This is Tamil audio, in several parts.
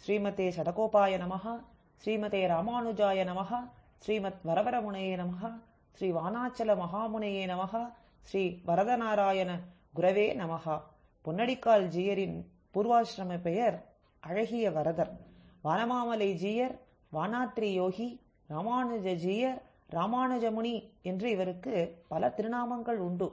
ஸ்ரீமதே சடகோபாய நமः ஸ்ரீமதே ராமானுஜாய நமः ஸ்ரீமத் வரவரமுனையே நமः ஸ்ரீ வானாச்சல மகாமுனையே நமः ஸ்ரீ வரதநாராயண குரவே நமः பொன்னடிக்கால் ஜீயரின் பூர்வாசிரம பெயர் அழகிய வரதர் வானமாமலை ஜீயர் வானாத்ரி யோகி ராமானுஜ ஜீயர் ராமானுஜமுனி என்று இவருக்கு பல திருநாமங்கள் உண்டு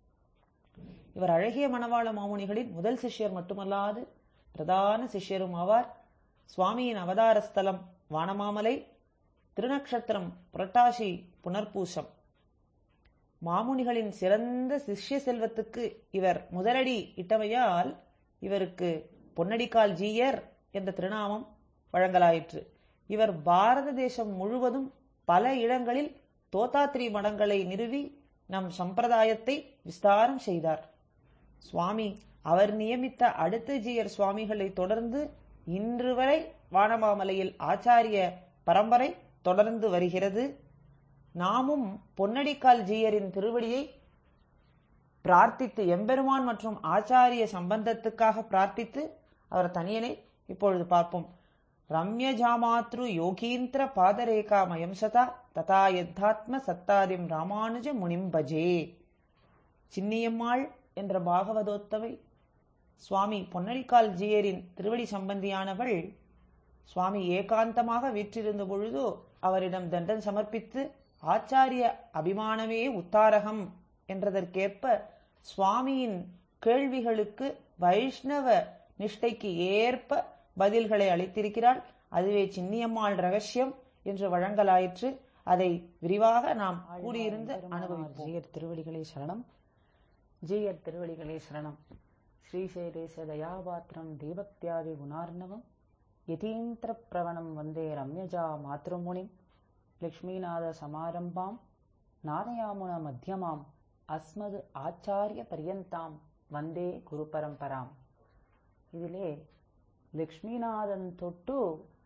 இவர் அழகிய மணவாள மாமுனிகளின் முதல் சிஷ்யர் மட்டுமல்லாது பிரதான சிஷ்யரும் ஆவார் சுவாமியின் அவதார ஸ்தலம் வானமாமலை திருநக்ஷத்திரம் புரட்டாசி புனர்பூசம் மாமுனிகளின் சிறந்த சிஷ்ய செல்வத்துக்கு இவர் முதலடி இட்டமையால் இவருக்கு பொன்னடிக்கால் ஜீயர் என்ற திருநாமம் வழங்கலாயிற்று இவர் பாரத தேசம் முழுவதும் பல இடங்களில் தோத்தாத்ரி மடங்களை நிறுவி நம் சம்பிரதாயத்தை விஸ்தாரம் செய்தார் சுவாமி அவர் நியமித்த அடுத்த ஜீயர் சுவாமிகளை தொடர்ந்து இன்று வரை வானமாமலையில் ஆச்சாரிய பரம்பரை தொடர்ந்து வருகிறது நாமும் பொன்னடிக்கால் ஜீயரின் திருவடியை பிரார்த்தித்து எம்பெருமான் மற்றும் ஆச்சாரிய சம்பந்தத்துக்காக பிரார்த்தித்து அவர் தனியனை இப்பொழுது பார்ப்போம் ரம்ய ஜாமாத்ரு யோகீந்திர பாதரேகாமயம் சதா ததா யத்தாத்ம சத்தாதிம் ராமானுஜ முனிம் பஜே சின்னியம்மாள் என்ற பாகவதோத்தவை சுவாமி பொன்னடிக்கால் ஜீயரின் திருவடி சம்பந்தியானவள் சுவாமி ஏகாந்தமாக வீற்றிருந்த பொழுது அவரிடம் தண்டன் சமர்ப்பித்து ஆச்சாரிய அபிமானமே உத்தாரகம் என்றதற்கேற்ப சுவாமியின் கேள்விகளுக்கு வைஷ்ணவ நிஷ்டைக்கு ஏற்ப பதில்களை அளித்திருக்கிறாள் அதுவே சின்னியம்மாள் ரகசியம் என்று வழங்கலாயிற்று அதை விரிவாக நாம் கூடியிருந்து அனுபவிப்போம் ஜீயர் திருவடிகளே சரணம் ஜீயர் திருவடிகளே சரணம் ஸ்ரீசைலேச தயாபாத்திரம் தீபக்தியாதி குணார்ணவம் யதீந்திர பிரவணம் வந்தே ரம்யஜா மாத்ருமுனிம் லக்ஷ்மீநாத சமாரம்பாம் நாதயாமுன மத்தியமாம் அஸ்மது ஆச்சாரிய பரியந்தாம் வந்தே குரு பரம்பராம் இதிலே லக்ஷ்மிநாதன் தொட்டு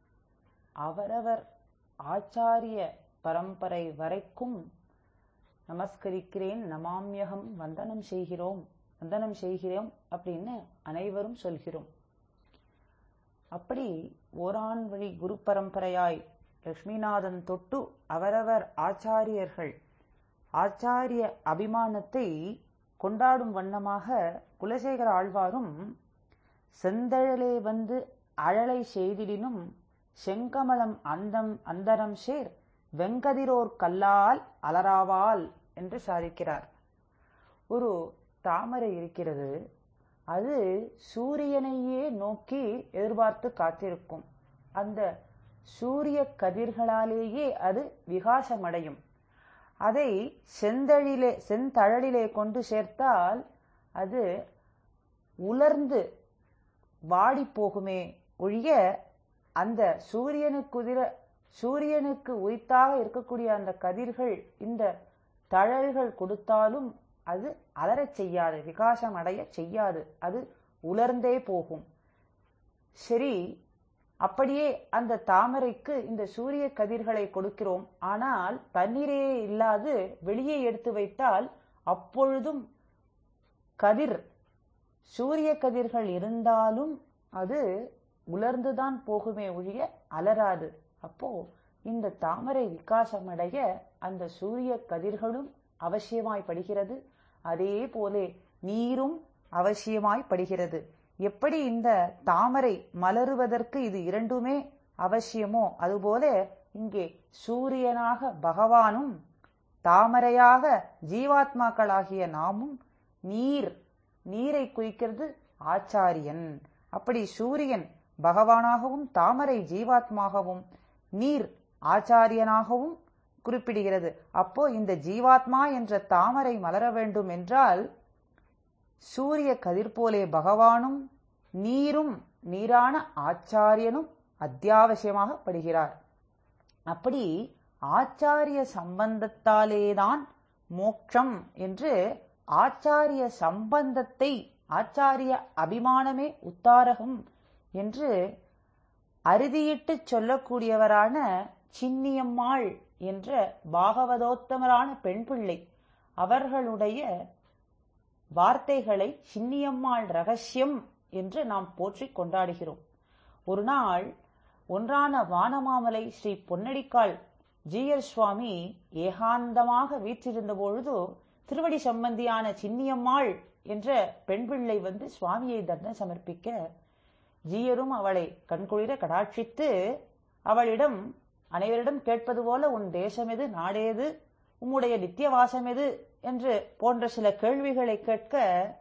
அவரவர் ஆச்சாரிய பரம்பரை வரைக்கும் நமஸ்கரிக்கிறேன் நமாமியகம் வந்தனம் செய்கிறோம் வந்தனம் செய்கிறோம் அப்படின்னு அனைவரும் சொல்கிறோம் அப்படி ஓரான் வழி குரு பரம்பரையாய் லக்ஷ்மிநாதன் தொட்டு அவரவர் ஆச்சாரியர்கள் ஆச்சாரிய அபிமானத்தை கொண்டாடும் வண்ணமாக குலசேகர ஆழ்வாரும் செந்தழலே வந்து அழலை செய்திடினும் செங்கமலம் அந்தம் அந்தரம் சேர் வெங்கதிரோர் கல்லால் அலராவால் என்று சாதிக்கிறார் ஒரு தாமரை இருக்கிறது அது சூரியனையே நோக்கி எதிர்பார்த்து காத்திருக்கும் அந்த சூரிய கதிர்களாலேயே அது விகாசமடையும் அதை செந்தழிலே செந்தழலிலே கொண்டு சேர்த்தால் அது உலர்ந்து வாடி போகுமே ஒழிய அந்த சூரியனுக்குதிர சூரியனுக்கு உரித்தாக இருக்கக்கூடிய அந்த கதிர்கள் இந்த தழல்கள் கொடுத்தாலும் அது அலரச் செய்யாது விகாசம் அடைய செய்யாது அது உலர்ந்தே போகும் சரி அப்படியே அந்த தாமரைக்கு இந்த சூரிய கதிர்களை கொடுக்கிறோம் ஆனால் தண்ணீரே இல்லாது வெளியே எடுத்து வைத்தால் அப்பொழுதும் கதிர் சூரிய கதிர்கள் இருந்தாலும் அது உலர்ந்துதான் போகுமே ஒழிய அலராது அப்போ இந்த தாமரை விகாசமடைய அந்த சூரிய கதிர்களும் அவசியமாய் படுகிறது அதே போலே நீரும் அவசியமாய் படுகிறது எப்படி இந்த தாமரை மலருவதற்கு இது இரண்டுமே அவசியமோ அதுபோல இங்கே சூரியனாக பகவானும் தாமரையாக ஜீவாத்மாக்களாகிய நாமும் நீர் நீரை குறிக்கிறது ஆச்சாரியன் அப்படி சூரியன் பகவானாகவும் தாமரை ஜீவாத்மாகவும் நீர் ஆச்சாரியனாகவும் குறிப்பிடுகிறது அப்போ இந்த ஜீவாத்மா என்ற தாமரை மலர வேண்டும் என்றால் சூரிய கதிர் போலே பகவானும் நீரும் நீரான ஆச்சாரியனும் அத்தியாவசியமாக படுகிறார் அப்படி ஆச்சாரிய சம்பந்தத்தாலேதான் மோட்சம் என்று ஆச்சாரிய சம்பந்தத்தை ஆச்சாரிய அபிமானமே உத்தாரகம் என்று அறுதியிட்டு சொல்லக்கூடியவரான சின்னியம்மாள் என்ற பாகவதோத்தமரான பெண் பிள்ளை அவர்களுடைய வார்த்தைகளை சின்னியம்மாள் ரகசியம் என்று நாம் போற்றி கொண்டாடுகிறோம் ஒரு நாள் ஒன்றான வானமாமலை ஸ்ரீ பொன்னடிக்கால் ஜீயர் சுவாமி ஏகாந்தமாக வீற்றிருந்த பொழுது திருவடி சம்பந்தியான சின்னியம்மாள் என்ற பெண் பிள்ளை வந்து சுவாமியை தர்ணம் சமர்ப்பிக்க ஜீயரும் அவளை கண்குளிர கடாட்சித்து அவளிடம் அனைவரிடம் கேட்பது போல உன் தேசம் எது நாடேது உம்முடைய நித்தியவாசம் எது என்று போன்ற சில கேள்விகளை கேட்க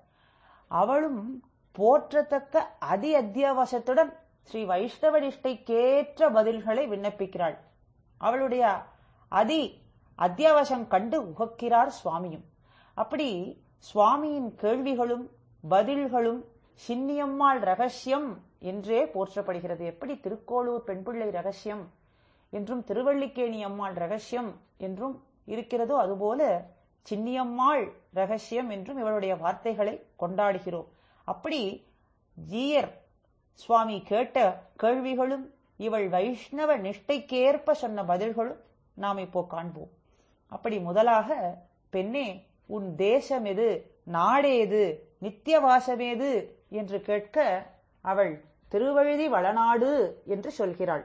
அவளும் போற்றத்தக்க அதி அத்தியாவசத்துடன் ஸ்ரீ வைஷ்ணவ நிஷ்டைக்கேற்ற பதில்களை விண்ணப்பிக்கிறாள் அவளுடைய அதி அத்தியாவசம் கண்டு உகக்கிறார் சுவாமியும் அப்படி சுவாமியின் கேள்விகளும் பதில்களும் சின்னியம்மாள் ரகசியம் என்றே போற்றப்படுகிறது எப்படி திருக்கோளூர் பெண்பிள்ளை ரகசியம் என்றும் திருவள்ளிக்கேணி அம்மாள் ரகசியம் என்றும் இருக்கிறதோ அதுபோல சின்னியம்மாள் ரகசியம் என்றும் இவளுடைய வார்த்தைகளை கொண்டாடுகிறோம் அப்படி ஜீயர் சுவாமி கேட்ட கேள்விகளும் இவள் வைஷ்ணவ நிஷ்டைக்கேற்ப சொன்ன பதில்களும் நாம் இப்போ காண்போம் அப்படி முதலாக பெண்ணே உன் தேசம் எது நாடேது நித்தியவாசமேது என்று கேட்க அவள் திருவழுதி வளநாடு என்று சொல்கிறாள்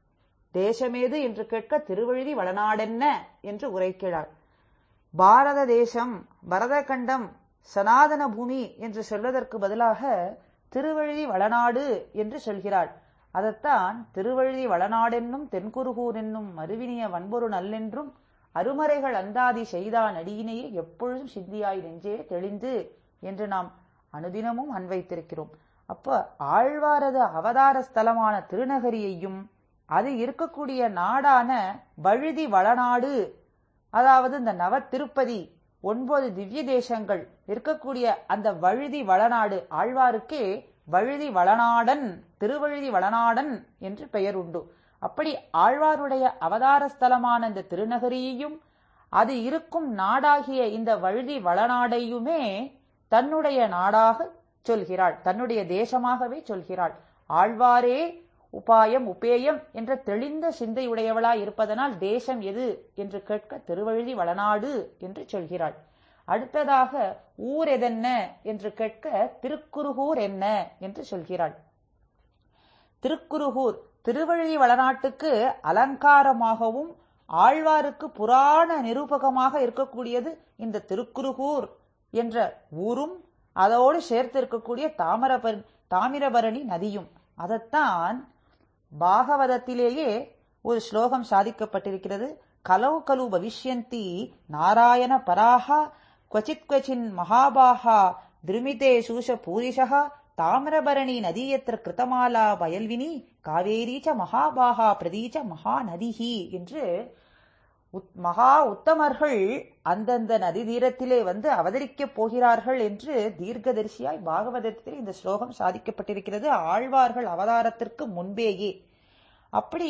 தேசமேது என்று கேட்க திருவழுதி வளநாடென்ன என்று உரைக்கிறாள் பாரத தேசம் பரதகண்டம் சனாதன பூமி என்று சொல்வதற்கு பதிலாக திருவழுதி வளநாடு என்று சொல்கிறாள் அதைத்தான் திருவழுதி வளநாடென்னும் தென்குருகூர் என்னும் மறுவினிய வன்பொரு நல்லென்றும் அருமறைகள் அந்தாதி செய்தான் அடியினையே எப்பொழுதும் சித்தியாய் நெஞ்சே தெளிந்து என்று நாம் அனுதினமும் அன்வைத்திருக்கிறோம் அப்ப ஆழ்வாரது அவதார ஸ்தலமான திருநகரியையும் அது இருக்கக்கூடிய நாடான வழுதி வளநாடு அதாவது இந்த நவ திருப்பதி ஒன்பது திவ்ய தேசங்கள் இருக்கக்கூடிய அந்த வழுதி வளநாடு ஆழ்வாருக்கே வழுதி வளநாடன் திருவழுதி வளநாடன் என்று பெயர் உண்டு அப்படி ஆழ்வாருடைய அவதார ஸ்தலமான இந்த திருநகரியையும் அது இருக்கும் நாடாகிய இந்த வழுதி வளநாடையுமே தன்னுடைய நாடாக சொல்கிறாள் தன்னுடைய தேசமாகவே சொல்கிறாள் ஆழ்வாரே உபாயம் உபேயம் என்ற தெளிந்த சிந்தையுடையவளாய் இருப்பதனால் தேசம் எது என்று கேட்க திருவழுதி வளநாடு என்று சொல்கிறாள் அடுத்ததாக ஊர் எதென்ன என்று கேட்க திருக்குருகூர் என்ன என்று சொல்கிறாள் திருக்குருகூர் திருவழுதி வளநாட்டுக்கு அலங்காரமாகவும் ஆழ்வாருக்கு புராண நிரூபகமாக இருக்கக்கூடியது இந்த திருக்குருகூர் என்ற ஊரும் அதோடு சேர்த்து இருக்கக்கூடிய தாமிரபரணி தாமிரபரணி நதியும் அதைத்தான் பாகவதத்திலேயே ஒரு ஸ்லோகம் சாதிக்கப்பட்டிருக்கிறது கலவு கலு பவிஷ்யந்தி நாராயண பராஹா क्वचित् क्वचिन् महाबाहा द्रुमिते शूषपूरिशः ताम्रभरणी नदी यत्र कृतमाला வயல்வினி காவேரி ச மகாபாகா பிரதீச்ச மகாநதிஹி என்று உத்- மகா உத்தமர்கள் அந்தந்த நதி தீரத்திலே வந்து அவதரிக்கப் போகிறார்கள் என்று தீர்க்கதரிசியாய் பாகவதத்தில் இந்த ஸ்லோகம் சாதிக்கப்பட்டிருக்கிறது ஆழ்வார்கள் அவதாரத்திற்கு முன்பேயே அப்படி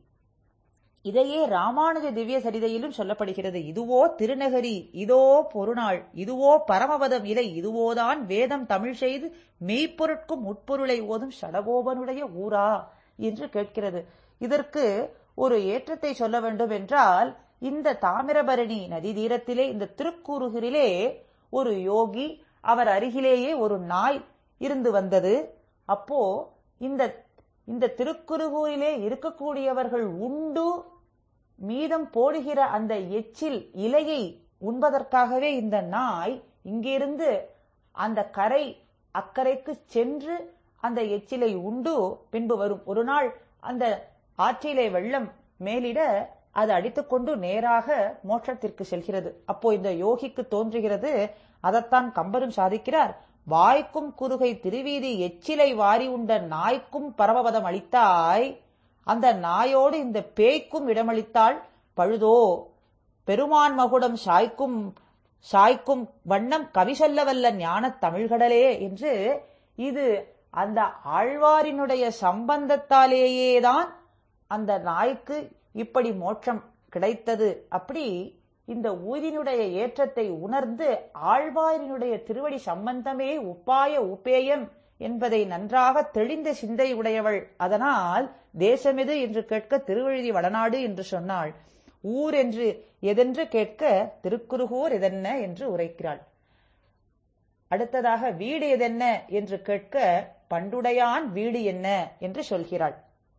இதையே ராமானுஜ திவ்ய சரிதையிலும் சொல்லப்படுகிறது இதுவோ திருநகரி இதோ பொருநாள் இதுவோ பரமபதம் இலை இதுவோதான் வேதம் தமிழ் செய்து மெய்ப்பொருட்கும் உட்பொருளை ஓதும் சடகோபனுடைய ஊரா என்று கேட்கிறது இதற்கு ஒரு ஏற்றத்தை சொல்ல வேண்டும் என்றால் இந்த தாமிரபரணி நதி தீரத்திலே இந்த திருக்கூறுகிரிலே ஒரு யோகி அவர் அருகிலேயே ஒரு நாய் இருந்து வந்தது அப்போ இந்த இந்த திருக்குறுகூரிலே இருக்கக்கூடியவர்கள் உண்டு மீதம் போடுகிற அந்த எச்சில் இலையை உண்பதற்காகவே இந்த நாய் இங்கிருந்து அந்த கரை அக்கறைக்கு சென்று அந்த எச்சிலை உண்டு பின்பு வரும் ஒரு நாள் அந்த ஆற்றிலே வெள்ளம் மேலிட அது அடித்துக்கொண்டு நேராக மோட்சத்திற்கு செல்கிறது அப்போ இந்த யோகிக்கு தோன்றுகிறது அதைத்தான் கம்பரும் சாதிக்கிறார் வாய்க்கும் குறுகை திருவீதி எச்சிலை வாரி உண்ட நாய்க்கும் பரமபதம் அளித்தாய் அந்த நாயோடு இந்த பேய்க்கும் இடமளித்தாள் பழுதோ பெருமான் மகுடம் சாய்க்கும் சாய்க்கும் வண்ணம் கவி சொல்ல வல்ல ஞானத் தமிழ்கடலே என்று இது அந்த ஆழ்வாரினுடைய சம்பந்தத்தாலேயேதான் அந்த நாய்க்கு இப்படி மோட்சம் கிடைத்தது அப்படி இந்த ஊரினுடைய ஏற்றத்தை உணர்ந்து ஆழ்வாரினுடைய திருவடி சம்பந்தமே உப்பாய உபேயம் என்பதை நன்றாக தெளிந்த சிந்தை உடையவள் அதனால் தேசமெது என்று கேட்க திருவழுதி வடநாடு என்று சொன்னாள் ஊர் என்று எதென்று கேட்க திருக்குறுகூர் எதென்ன என்று உரைக்கிறாள் அடுத்ததாக வீடு எதென்ன என்று கேட்க பண்டுடையான் வீடு என்ன என்று சொல்கிறாள்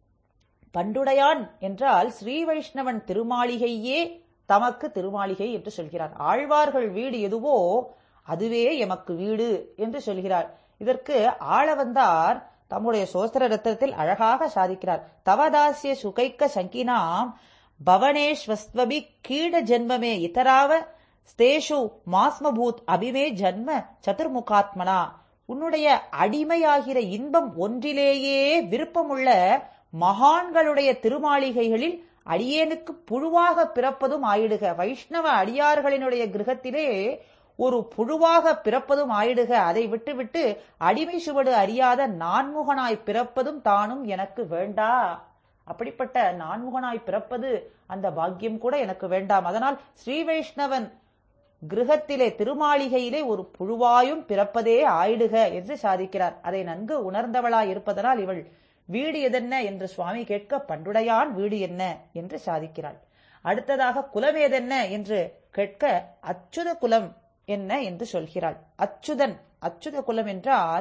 பண்டுடையான் என்றால் ஸ்ரீ வைஷ்ணவன் திருமாளிகையே தமக்கு திருமாளிகை என்று சொல்கிறார் ஆழ்வார்கள் வீடு எதுவோ அதுவே எமக்கு வீடு என்று சொல்கிறார் இதற்கு ஆளவந்தார் தம்முடைய சோஸ்திர ரத்தத்தில் அழகாக சாதிக்கிறார் தவதாசிய சுகைக்க சங்கினாம் பவனேஸ்வஸ்வபி கீட ஜென்மமே இதராவ ஸ்தேஷு மாஸ்மபூத் அபிமே ஜன்ம சதுர்முகாத்மனா உன்னுடைய அடிமையாகிற இன்பம் ஒன்றிலேயே விருப்பமுள்ள மகான்களுடைய திருமாளிகைகளில் அடியேனுக்கு புழுவாக பிறப்பதும் ஆயிடுக வைஷ்ணவ அடியார்களினுடைய கிரகத்திலே ஒரு புழுவாக பிறப்பதும் ஆயிடுக அதை விட்டுவிட்டு அடிமை சுவடு அறியாத நான்முகனாய் பிறப்பதும் தானும் எனக்கு வேண்டா அப்படிப்பட்ட நான்முகனாய் பிறப்பது அந்த பாக்கியம் கூட எனக்கு வேண்டாம் அதனால் ஸ்ரீ வைஷ்ணவன் கிரகத்திலே திருமாளிகையிலே ஒரு புழுவாயும் பிறப்பதே ஆயிடுக என்று சாதிக்கிறார் அதை நன்கு உணர்ந்தவளாய் இருப்பதனால் இவள் வீடு எதென்ன என்று சுவாமி கேட்க பண்டுடையான் வீடு என்ன என்று சாதிக்கிறாள் அடுத்ததாக குலம் ஏதென்ன என்று கேட்க அச்சுத குலம் என்ன என்று சொல்கிறாள் அச்சுதன் அச்சுத குலம் என்றால்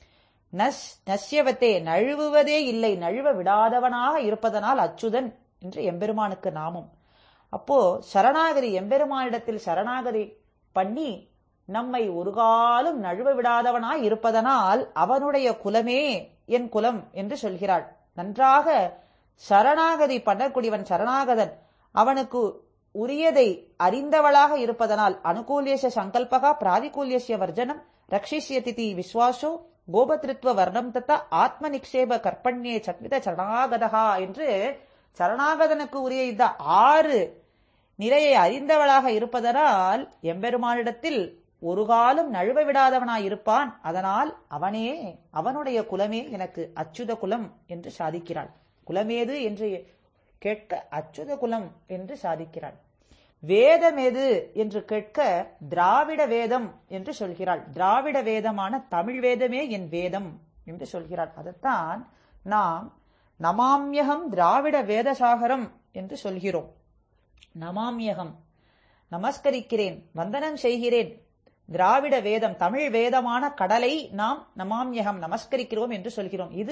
நஸ் நஷ்யவத்தே நழுவுவதே இல்லை நழுவ விடாதவனாக இருப்பதனால் அச்சுதன் என்று எம்பெருமானுக்கு நாமம் அப்போ சரணாகதி எம்பெருமானிடத்தில் சரணாகதி பண்ணி நம்மை ஒரு காலம் நழுவ விடாதவனாய் இருப்பதனால் அவனுடைய குலமே என் குலம் என்று சொல்கிறாள் நன்றாக சரணாகதி பண்ணக்கூடியவன் சரணாகதன் அவனுக்கு உரியதை அறிந்தவளாக இருப்பதனால் அனுகூலியச சங்கல்பகா பிராதிகூல்யசிய வர்ஜனம் ரக்ஷிஷ்யதிதி விஸ்வாசோ கோபத்ருத்வ வர்ணம் தத்தா ஆத்ம நிக்ஷேப கற்பண்யே சத்வித சரணாகதகா என்று சரணாகதனுக்கு உரிய இந்த ஆறு நிலையை அறிந்தவளாக இருப்பதனால் எம்பெருமானிடத்தில் ஒரு காலம் நழுவ விடாதவனாய் இருப்பான் அதனால் அவனே அவனுடைய குலமே எனக்கு அச்சுத குலம் என்று சாதிக்கிறாள் குலமேது என்று கேட்க அச்சுத குலம் என்று சாதிக்கிறாள் வேதம் எது என்று கேட்க திராவிட வேதம் என்று சொல்கிறாள் திராவிட வேதமான தமிழ் வேதமே என் வேதம் என்று சொல்கிறாள் அதைத்தான் நாம் நமாமியகம் திராவிட வேதசாகரம் என்று சொல்கிறோம் நமாமியகம் நமஸ்கரிக்கிறேன் வந்தனம் செய்கிறேன் திராவிட வேதம் தமிழ் வேதமான கடலை நாம் நமாமியகம் நமஸ்கரிக்கிறோம் என்று சொல்கிறோம் இது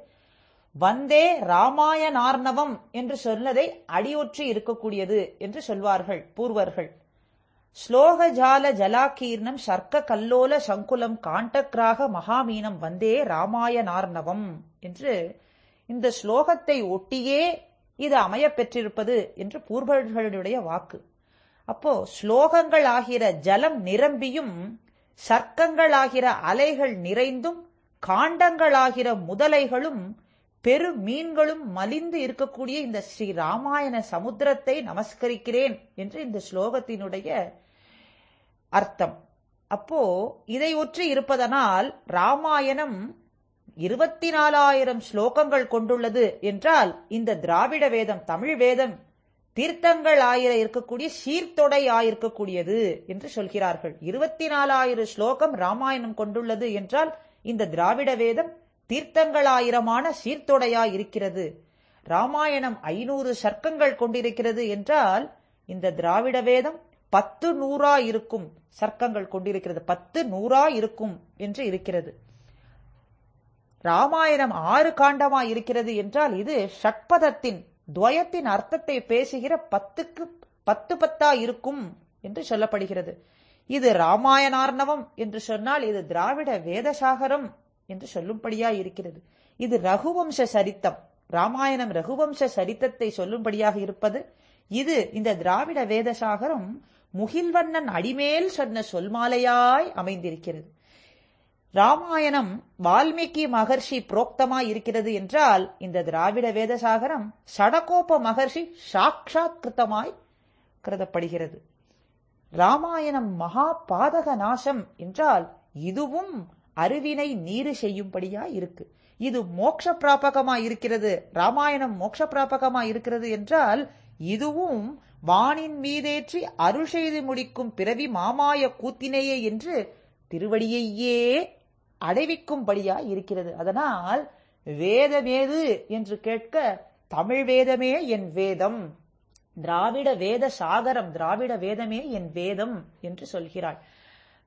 வந்தே ராமாயணார்ணவம் என்று சொன்னதை அடியொற்றி இருக்கக்கூடியது என்று சொல்வார்கள் பூர்வர்கள் ஸ்லோக ஜால ஜலாக்கீர்ணம் சர்க்க கல்லோல சங்குலம் காண்டக்ராக மகாமீனம் வந்தே ராமாயணார்ணவம் என்று இந்த ஸ்லோகத்தை ஒட்டியே இது அமையப் பெற்றிருப்பது என்று பூர்வர்களுடைய வாக்கு அப்போ ஸ்லோகங்கள் ஆகிற ஜலம் நிரம்பியும் சர்க்கங்களாகிற அலைகள் நிறைந்தும் காண்டங்களாகிற முதலைகளும் பெரு மீன்களும் மலிந்து இருக்கக்கூடிய இந்த ஸ்ரீ ராமாயண சமுத்திரத்தை நமஸ்கரிக்கிறேன் என்று இந்த ஸ்லோகத்தினுடைய அர்த்தம் அப்போ இதை ஒற்றி இருப்பதனால் ராமாயணம் இருபத்தி நாலாயிரம் ஸ்லோகங்கள் கொண்டுள்ளது என்றால் இந்த திராவிட வேதம் தமிழ் வேதம் தீர்த்தங்கள் ஆயிர இருக்கக்கூடிய சீர்தொடை ஆயிருக்கக்கூடியது என்று சொல்கிறார்கள் இருபத்தி நாலாயிரம் ஸ்லோகம் ராமாயணம் கொண்டுள்ளது என்றால் இந்த திராவிட வேதம் தீர்த்தங்களாயிரமான சீர்தொடையாய் இருக்கிறது ராமாயணம் ஐநூறு சர்க்கங்கள் கொண்டிருக்கிறது என்றால் இந்த திராவிட வேதம் பத்து நூறா இருக்கும் சர்க்கங்கள் கொண்டிருக்கிறது பத்து நூறா இருக்கும் என்று இருக்கிறது ராமாயணம் ஆறு காண்டமா இருக்கிறது என்றால் இது ஷட்பதத்தின் துவயத்தின் அர்த்தத்தை பேசுகிற பத்துக்கு பத்து பத்தா இருக்கும் என்று சொல்லப்படுகிறது இது ராமாயணார்ணவம் என்று சொன்னால் இது திராவிட வேதசாகரம் என்று சொல்லும்படியா இருக்கிறது இது ரகுவம்ச சரித்தம் ராமாயணம் ரகுவம்ச சரித்தத்தை சொல்லும்படியாக இருப்பது இது இந்த திராவிட வேதசாகரம் முகில்வண்ணன் அடிமேல் சொன்ன சொல்மாலையாய் அமைந்திருக்கிறது ராமாயணம் வால்மீகி மகர்ஷி புரோக்தமாய் இருக்கிறது என்றால் இந்த திராவிட வேதசாகரம் சடகோப மகர்ஷி சாட்சாத் கிருத்தமாய் கருதப்படுகிறது ராமாயணம் மகா பாதக நாசம் என்றால் இதுவும் அருவினை நீரு செய்யும்படியா இருக்கு இது மோட்ச பிராபகமா இருக்கிறது ராமாயணம் மோட்ச பிராபகமா இருக்கிறது என்றால் இதுவும் வானின் மீதேற்றி அருள் செய்து முடிக்கும் பிறவி மாமாய கூத்தினேயே என்று திருவடியையே அடைவிக்கும்படியா இருக்கிறது அதனால் வேதமேது என்று கேட்க தமிழ் வேதமே என் வேதம் திராவிட வேத சாகரம் திராவிட வேதமே என் வேதம் என்று சொல்கிறாள்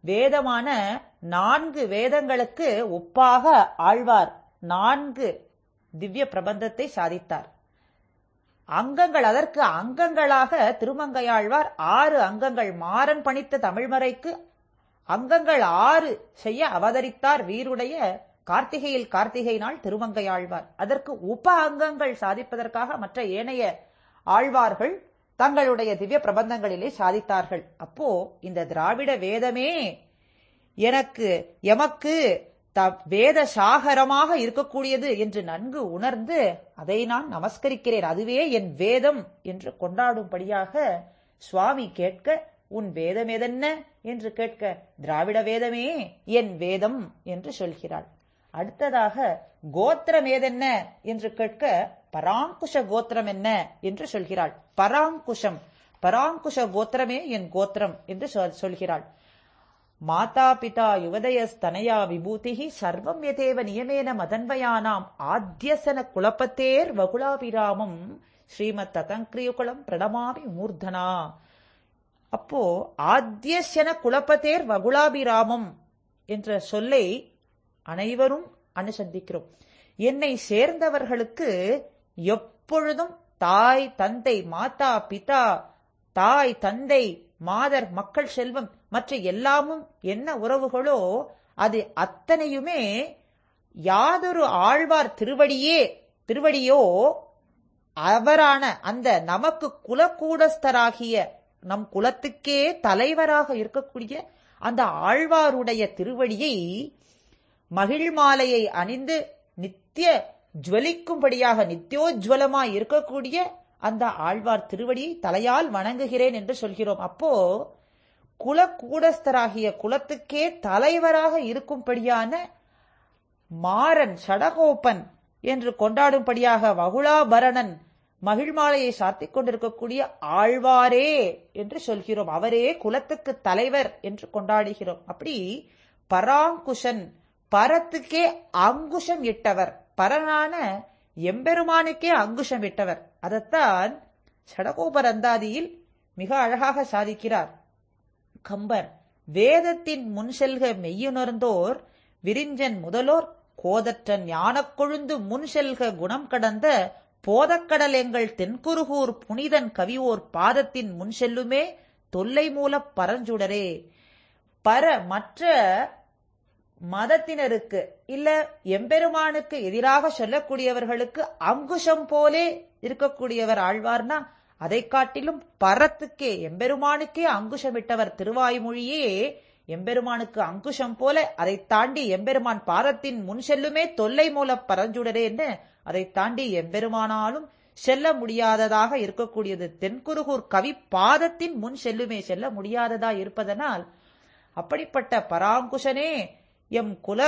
வேதமான நான்கு வேதங்களுக்கு ஒப்பாக ஆழ்வார் நான்கு திவ்ய பிரபந்தத்தை சாதித்தார் அங்கங்கள் அதற்கு அங்கங்களாக திருமங்கையாழ்வார் ஆறு அங்கங்கள் மாறன் பணித்த தமிழ்மறைக்கு அங்கங்கள் ஆறு செய்ய அவதரித்தார் வீருடைய கார்த்திகையில் கார்த்திகை நாள் திருமங்கையாழ்வார் அதற்கு உப அங்கங்கள் சாதிப்பதற்காக மற்ற ஏனைய ஆழ்வார்கள் தங்களுடைய திவ்ய பிரபந்தங்களிலே சாதித்தார்கள் அப்போ இந்த திராவிட வேதமே எனக்கு எமக்கு த வேத சாகரமாக இருக்கக்கூடியது என்று நன்கு உணர்ந்து அதை நான் நமஸ்கரிக்கிறேன் அதுவே என் வேதம் என்று கொண்டாடும்படியாக சுவாமி கேட்க உன் வேதம் எதென்ன என்று கேட்க திராவிட வேதமே என் வேதம் என்று சொல்கிறாள் அடுத்ததாக கோத்திரம் ஏதென்ன என்று கேட்க பராங்குஷ கோத்திரம் என்ன என்று சொல்கிறாள் பராங்குஷம் பராங்குஷ கோத்திரமே என் கோத்திரம் என்று சொல்- சொல்கிறாள் மாதா பிதா யுவதயஸ்தனயா விபூதிஹி சர்வம் யதேவ நியமேன மதன்வயானாம் ஆத்யசன குலபத்தேர் வகுலாபிராமம் ஸ்ரீமத் ததங்கிரியுகுலம் பிரணமாமி மூர்தனா அப்போ ஆத்யசன குலபத்தேர் வகுலாபிராமம் என்ற சொல்லை அனைவரும் அனுசந்திக்கிறோம் என்னை சேர்ந்தவர்களுக்கு எப்பொழுதும் தாய் தந்தை மாதா பிதா தாய் தந்தை மாதர் மக்கள் செல்வம் மற்ற எல்லாமும் என்ன உறவுகளோ அது அத்தனையுமே யாதொரு ஆழ்வார் திருவடியே திருவடியோ அவரான அந்த நமக்கு குலக்கூடஸ்தராகிய நம் குலத்துக்கே தலைவராக இருக்கக்கூடிய அந்த ஆழ்வாருடைய திருவடியை மகிழ் மாலையை அணிந்து நித்திய ஜுவலிக்கும்படியாக நித்தியோஜ்வலமாய் இருக்கக்கூடிய அந்த ஆழ்வார் திருவடியை தலையால் வணங்குகிறேன் என்று சொல்கிறோம் அப்போ குல கூடஸ்தராகிய குலத்துக்கே தலைவராக இருக்கும்படியான மாறன் சடகோப்பன் என்று கொண்டாடும்படியாக வகுளாபரணன் மகிழ்மாலையை சாத்திக் கொண்டிருக்கக்கூடிய ஆழ்வாரே என்று சொல்கிறோம் அவரே குலத்துக்கு தலைவர் என்று கொண்டாடுகிறோம் அப்படி பராங்குஷன் பரத்துக்கே அங்குஷம் இட்டவர் பரனான எம்பெருமானுக்கே அங்குஷம் இட்டவர் அதைத்தான் சடகோபரந்தாதியில் மிக அழகாக சாதிக்கிறார் கம்பர் வேதத்தின் முன் செல்க மெய்யுணர்ந்தோர் விரிஞ்சன் முதலோர் கோதற்ற ஞானக் கொழுந்து முன் செல்க குணம் கடந்த போதக்கடல் எங்கள் தென்குருகூர் புனிதன் கவிவோர் பாதத்தின் முன் செல்லுமே தொல்லை மூலப் பரஞ்சுடரே பர மற்ற மதத்தினருக்கு இல்ல எம்பெருமானுக்கு எதிராக சொல்லக்கூடியவர்களுக்கு அங்குஷம் போலே இருக்கக்கூடியவர் ஆழ்வார்னா அதை காட்டிலும் பரத்துக்கே எம்பெருமானுக்கே அங்குஷமிட்டவர் திருவாய்மொழியே எம்பெருமானுக்கு அங்குஷம் போல அதை தாண்டி எம்பெருமான் பாதத்தின் முன் செல்லுமே தொல்லை மூல பரஞ்சுடரேன்னு அதை தாண்டி எம்பெருமானாலும் செல்ல முடியாததாக இருக்கக்கூடியது தென்குருகூர் கவி பாதத்தின் முன் செல்லுமே செல்ல முடியாததா இருப்பதனால் அப்படிப்பட்ட பராங்குஷனே எம் குல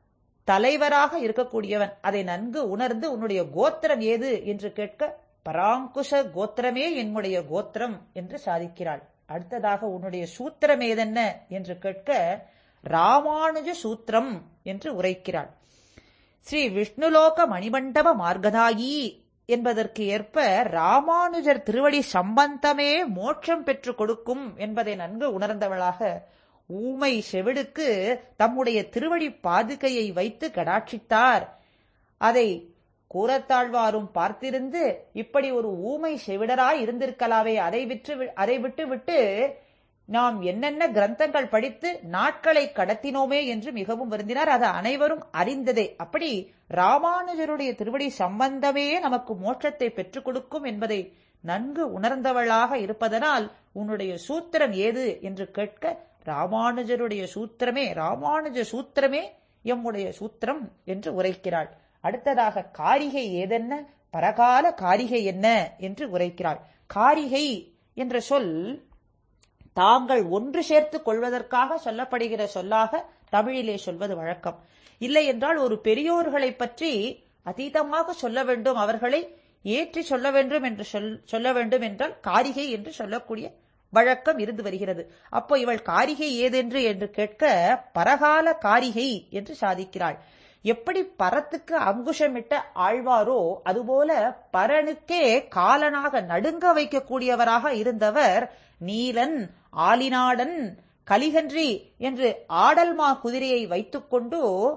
தலைவராக இருக்கக்கூடியவன் அதை நன்கு உணர்ந்து உன்னுடைய கோத்திரம் ஏது என்று கேட்க பராங்குஷ கோத்திரமே என்னுடைய கோத்திரம் என்று சாதிக்கிறாள் அடுத்ததாக உன்னுடைய சூத்திரம் ஏதென்ன என்று கேட்க ராமானுஜ சூத்திரம் என்று உரைக்கிறாள் ஸ்ரீ விஷ்ணுலோக மணிமண்டப மார்கதாயி என்பதற்கு ஏற்ப ராமானுஜர் திருவடி சம்பந்தமே மோட்சம் பெற்றுக் கொடுக்கும் என்பதை நன்கு உணர்ந்தவளாக ஊமை செவிடுக்கு தம்முடைய திருவடி பாதுகையை வைத்து கடாட்சித்தார் அதை கூறத்தாழ்வாரும் பார்த்திருந்து இப்படி ஒரு ஊமை செவிடராய் இருந்திருக்கலாவே அதை விற்று அதை விட்டு விட்டு நாம் என்னென்ன கிரந்தங்கள் படித்து நாட்களை கடத்தினோமே என்று மிகவும் வருந்தினார் அது அனைவரும் அறிந்ததே அப்படி ராமானுஜருடைய திருவடி சம்பந்தமே நமக்கு மோட்சத்தை பெற்றுக் கொடுக்கும் என்பதை நன்கு உணர்ந்தவளாக இருப்பதனால் உன்னுடைய சூத்திரம் ஏது என்று கேட்க ராமானுஜருடைய சூத்திரமே ராமானுஜ சூத்திரமே எம்முடைய சூத்திரம் என்று உரைக்கிறாள் அடுத்ததாக காரிகை ஏதென்ன பரகால காரிகை என்ன என்று உரைக்கிறாள் காரிகை என்ற சொல் தாங்கள் ஒன்று சேர்த்துக் கொள்வதற்காக சொல்லப்படுகிற சொல்லாக தமிழிலே சொல்வது வழக்கம் இல்லை என்றால் ஒரு பெரியோர்களை பற்றி அதீதமாக சொல்ல வேண்டும் அவர்களை ஏற்றி சொல்ல வேண்டும் என்று சொல் சொல்ல வேண்டும் என்றால் காரிகை என்று சொல்லக்கூடிய வழக்கம் இருந்து வருகிறது அப்போ இவள் காரிகை ஏதென்று என்று கேட்க பரகால காரிகை என்று சாதிக்கிறாள் எப்படி பரத்துக்கு அங்குஷமிட்ட ஆழ்வாரோ அதுபோல பரனுக்கே காலனாக நடுங்க வைக்கக்கூடியவராக இருந்தவர் நீலன் ஆலிநாடன் கலிகன்றி என்று ஆடல்மா குதிரையை வைத்துக்கொண்டு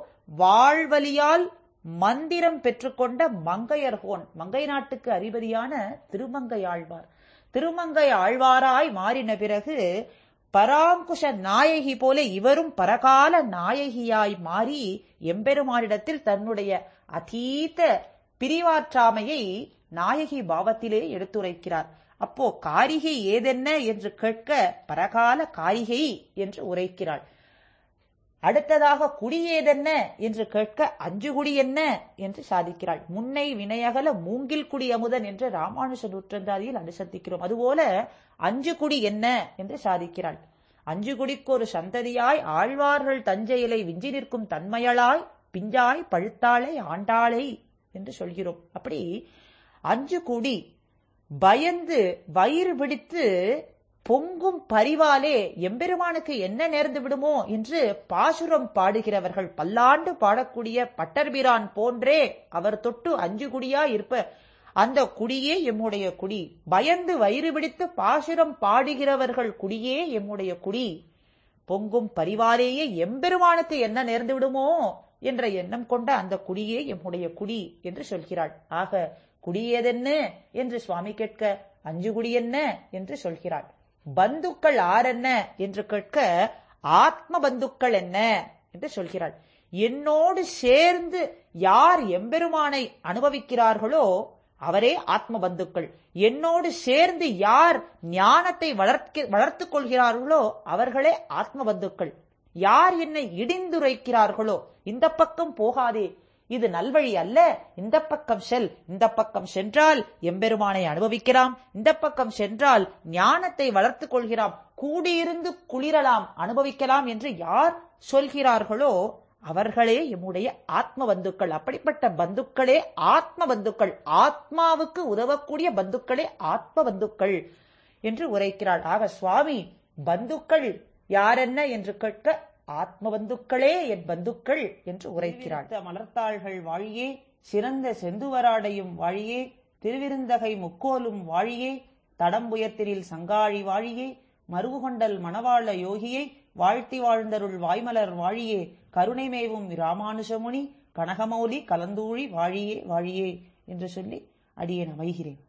வாழ்வலியால் மந்திரம் பெற்றுக்கொண்ட மங்கையர்கோன் மங்கை நாட்டுக்கு அதிபதியான திருமங்கை ஆழ்வார் திருமங்கை ஆழ்வாராய் மாறின பிறகு பராங்குஷ நாயகி போல இவரும் பரகால நாயகியாய் மாறி எம்பெருமானிடத்தில் தன்னுடைய அதீத பிரிவாற்றாமையை நாயகி பாவத்திலே எடுத்துரைக்கிறார் அப்போ காரிகை ஏதென்ன என்று கேட்க பரகால காரிகை என்று உரைக்கிறாள் அடுத்ததாக குடி ஏதென்ன என்று கேட்க அஞ்சு குடி என்ன என்று சாதிக்கிறாள் முன்னை வினையகல மூங்கில் குடி அமுதன் என்று ராமானுஷ நூற்றந்தாதியில் அனுசந்திக்கிறோம் அதுபோல அஞ்சு குடி என்ன என்று சாதிக்கிறாள் அஞ்சு குடிக்கு ஒரு சந்ததியாய் ஆழ்வார்கள் தஞ்சையிலை விஞ்சி நிற்கும் தன்மையளாய் பிஞ்சாய் பழுத்தாளை ஆண்டாளை என்று சொல்கிறோம் அப்படி அஞ்சு குடி பயந்து வயிறு பிடித்து பொங்கும் பரிவாலே எம்பெருமானுக்கு என்ன நேர்ந்து விடுமோ என்று பாசுரம் பாடுகிறவர்கள் பல்லாண்டு பாடக்கூடிய பட்டர்பிரான் போன்றே அவர் தொட்டு அஞ்சு குடியா இருப்ப அந்த குடியே எம்முடைய குடி பயந்து வயிறு பிடித்து பாசுரம் பாடுகிறவர்கள் குடியே எம்முடைய குடி பொங்கும் பரிவாலேயே எம்பெருமானுக்கு என்ன நேர்ந்து விடுமோ என்ற எண்ணம் கொண்ட அந்த குடியே எம்முடைய குடி என்று சொல்கிறாள் ஆக குடியேதென்ன என்று சுவாமி கேட்க அஞ்சு குடி என்ன என்று சொல்கிறாள் பந்துக்கள் ஆரென்ன என்று கேட்க ஆத்ம பந்துக்கள் என்ன என்று சொல்கிறாள் என்னோடு சேர்ந்து யார் எம்பெருமானை அனுபவிக்கிறார்களோ அவரே ஆத்ம பந்துக்கள் என்னோடு சேர்ந்து யார் ஞானத்தை வளர்க்க வளர்த்துக் கொள்கிறார்களோ அவர்களே ஆத்ம பந்துக்கள் யார் என்னை இடிந்துரைக்கிறார்களோ இந்த பக்கம் போகாதே இது நல்வழி அல்ல இந்த பக்கம் செல் இந்த பக்கம் சென்றால் எம்பெருமானை அனுபவிக்கலாம் இந்த பக்கம் சென்றால் ஞானத்தை வளர்த்துக் கொள்கிறாம் கூடியிருந்து குளிரலாம் அனுபவிக்கலாம் என்று யார் சொல்கிறார்களோ அவர்களே எம்முடைய ஆத்ம பந்துக்கள் அப்படிப்பட்ட பந்துக்களே ஆத்ம பந்துக்கள் ஆத்மாவுக்கு உதவக்கூடிய பந்துக்களே ஆத்ம பந்துக்கள் என்று உரைக்கிறாள் ஆக சுவாமி பந்துக்கள் யாரென்ன என்று கேட்க ஆத்ம பந்துக்களே என் பந்துக்கள் என்று உரைக்கிறாள் திருவிருத்த மலர்த்தாள்கள் வாழியே சிறந்த செந்துவராடையும் வாழியே திருவிருந்தகை முக்கோலும் வாழியே தடம்புயர்த்திரில் சங்காழி வாழியே மருவுகொண்டல் மணவாள யோகியை வாழ்த்தி வாழ்ந்தருள் வாய்மலர் வாழியே கருணைமேவும் ராமானுஜமுனி கனகமௌலி கலந்தூழி வாழியே வாழியே என்று சொல்லி அடியேன் அமைகிறேன்